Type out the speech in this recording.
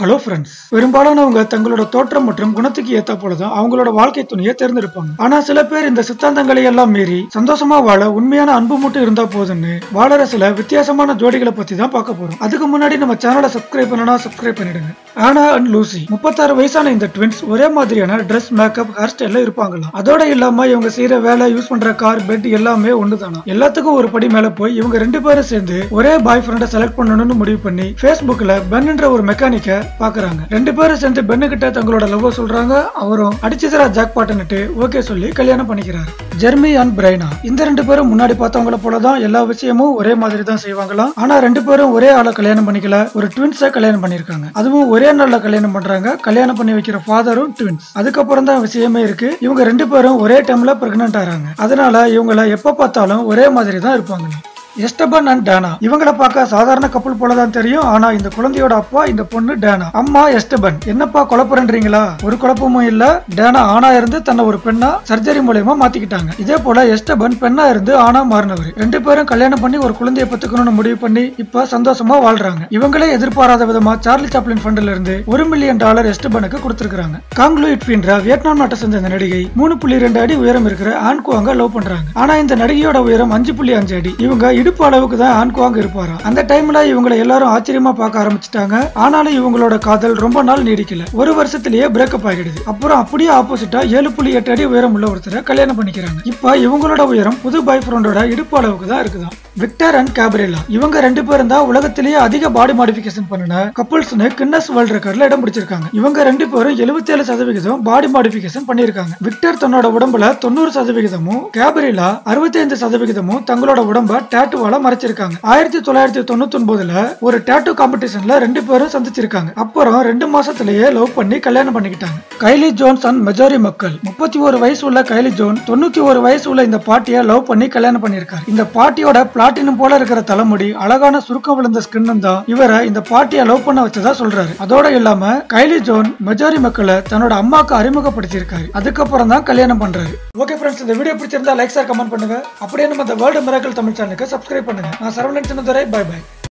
hello friends பெரும்பாலானவங்க தங்களோட தோற்றம் மற்றும் குணத்துக்கு ஏத்த போலதான் அவங்களோட வாழ்க்கை துணையை தேர்ந்தெடுப்பாங்க ஆனா சில பேர் இந்த சித்தாந்தங்களை எல்லாம் மீறி சந்தோஷமா வாழ உண்மையான அன்பு மட்டும் இருந்தா போதும்னு வாழற சில வித்தியாசமான ஜோடிகளை பத்தி தான் பார்க்க போறோம் அதுக்கு முன்னாடி நம்ம சேனலை சப்ஸ்கிரைப் பண்ணனா சப்ஸ்கிரைப் பண்ணிடுங்க ஆனா அண்ட் லூசி முப்பத்தாறு வயசான இந்த ட்வின்ஸ் ஒரே மாதிரியான ட்ரெஸ் மேக்கப் ஹேர் ஸ்டைல்ல இருப்பாங்களாம் அதோட இல்லாம இவங்க செய்யற வேலை யூஸ் பண்ற கார் பெட் எல்லாமே ஒண்ணுதானா எல்லாத்துக்கும் ஒரு படி மேல போய் இவங்க ரெண்டு பேரும் சேர்ந்து ஒரே பாய் ஃப்ரெண்டை செலக்ட் பண்ணணும்னு முடிவு பண்ணி Facebookல பென்ன்ற ஒரு மெக்கானிக்க பாக்குறாங்க ரெண்டு பேரும் சேர்ந்து பென்னு கிட்ட தங்களோட லவ் சொல்றாங்க அவரும் அடிச்சதுரா ஜாக் பாட்டன்னுட்டு ஓகே சொல்லி கல்யாணம் பண்ணிக்கிறாரு ஜெர்மி அண்ட் பிரைனா இந்த ரெண்டு பேரும் முன்னாடி பார்த்தவங்கள போலதான் எல்லா விஷயமும் ஒரே மாதிரி தான் செய்வாங்களாம் ஆனா ரெண்டு பேரும் ஒரே ஆளை கல்யாணம் பண்ணிக்கல ஒரு ட்வின்ஸை கல்யாணம் பண்ணிருக்காங்க அதுவும் ஒரே நாள்ல கல்யாணம் பண்றாங்க கல்யாணம் பண்ணி வைக்கிற ஃபாதரும் ட்வின்ஸ் அதுக்கப்புறம் தான் விஷயமே இருக்கு இவங்க ரெண்டு பேரும் ஒரே டைம்ல பிரெக்னென்ட் ஆறாங்க அதனால இவங்கள எப்ப பார்த்தாலும் ஒரே மாதிரி தான் இருப்பாங்க எஸ்டபன் அண்ட் டேனா இவங்களை பார்க்க சாதாரண கப்பல் போல தான் தெரியும் ஆனா இந்த குழந்தையோட அப்பா இந்த பொண்ணு டேனா அம்மா எஸ்டபன் என்னப்பா குழப்பறன்றீங்களா ஒரு குழப்பமும் இல்ல டேனா ஆணா இருந்து தன்னை ஒரு பெண்ணா சர்ஜரி மூலயமா மாத்திக்கிட்டாங்க இதே போல எஸ்டபன் பெண்ணா இருந்து ஆணா மாறினவர் ரெண்டு பேரும் கல்யாணம் பண்ணி ஒரு குழந்தைய பத்துக்கணும்னு முடிவு பண்ணி இப்ப சந்தோஷமா வாழ்றாங்க இவங்களே எதிர்பாராத விதமா சார்லி சாப்ளின் ஃபண்ட்ல இருந்து ஒரு மில்லியன் டாலர் எஸ்டபனுக்கு கொடுத்திருக்காங்க காங்லு இட்பின்ற வியட்நாம் நாட்டை சேர்ந்த இந்த நடிகை மூணு புள்ளி ரெண்டு அடி உயரம் இருக்கிற ஆன்குவாங்க லவ் பண்றாங்க ஆனா இந்த நடிகையோட உயரம் அஞ்சு புள்ளி அஞ்சு அடி இவங்க இடுப்பு அளவுக்கு தான் ஆன்குவாங்க இருப்பாரா அந்த டைம்ல இவங்களை எல்லாரும் ஆச்சரியமா பார்க்க ஆரம்பிச்சிட்டாங்க ஆனாலும் இவங்களோட காதல் ரொம்ப நாள் நீடிக்கல ஒரு வருஷத்திலேயே பிரேக்கப் ஆகிடுது அப்புறம் அப்படியே ஆப்போசிட்டா ஏழு புள்ளி எட்டு அடி உயரம் உள்ள ஒருத்தரை கல்யாணம் பண்ணிக்கிறாங்க இப்ப இவங்களோட உயரம் புது பாய் ஃப்ரெண்டோட இடுப்பு அளவுக்கு தான் இருக்குதான் விக்டர் அண்ட் கேப்ரேலா இவங்க ரெண்டு பேரும் தான் உலகத்திலேயே அதிக பாடி மாடிஃபிகேஷன் பண்ணின கப்புள்ஸ்னு கின்னஸ் வேர்ல்ட் ரெக்கார்ட்ல இடம் பிடிச்சிருக்காங்க இவங்க ரெண்டு பேரும் 77% சதவிகிதம் பாடி மாடிஃபிகேஷன் பண்ணிருக்காங்க விக்டர் தன்னோட உடம்புல தொண்ணூறு சதவிகிதமும் கேப்ரேலா அறுபத்தைந்து சதவிகிதமும் தங்களோட உடம்ப டேட்டுவால மறைச்சிருக்காங்க ஆயிரத்தி தொள்ளாயிரத்தி தொண்ணூத்தி ஒன்பதுல ஒரு டேட்டு காம்படிஷன்ல ரெண்டு பேரும் சந்திச்சிருக்காங்க அப்புறம் ரெண்டு மாசத்திலேயே லவ் பண்ணி கல்யாணம் பண்ணிக்கிட்டாங்க கைலி ஜோன்ஸ் அண்ட் மெஜாரி மக்கள் முப்பத்தி ஒரு வயசு உள்ள கைலி ஜோன் தொண்ணூத்தி ஒரு வயசு உள்ள இந்த பாட்டியை லவ் பண்ணி கல்யாணம் பண்ணிருக்காரு இந்த பாட்டியோட பிளாட்டினம் போல இருக்கிற தலைமுடி அழகான சுருக்கம் விழுந்த ஸ்கின்னும் தான் இவரை இந்த பாட்டியை லவ் பண்ண வச்சதா சொல்றாரு அதோட இல்லாம கைலி ஜோன் மெஜாரி மக்களை தன்னோட அம்மாக்கு அறிமுகப்படுத்தியிருக்காரு அதுக்கப்புறம் தான் கல்யாணம் பண்றாரு ஓகே ஃப்ரெண்ட்ஸ் இந்த வீடியோ பிடிச்சிருந்தா லைக் சார் கமெண்ட் பண்ணுங்க அப்படியே நம்ம இந்த வேர்ல்டு மிராக்கல் தமிழ் சேனலுக்கு சப்ஸ்கிரைப் பண்ணுங்க நான் சரவணன் சின்னதுரை பை பை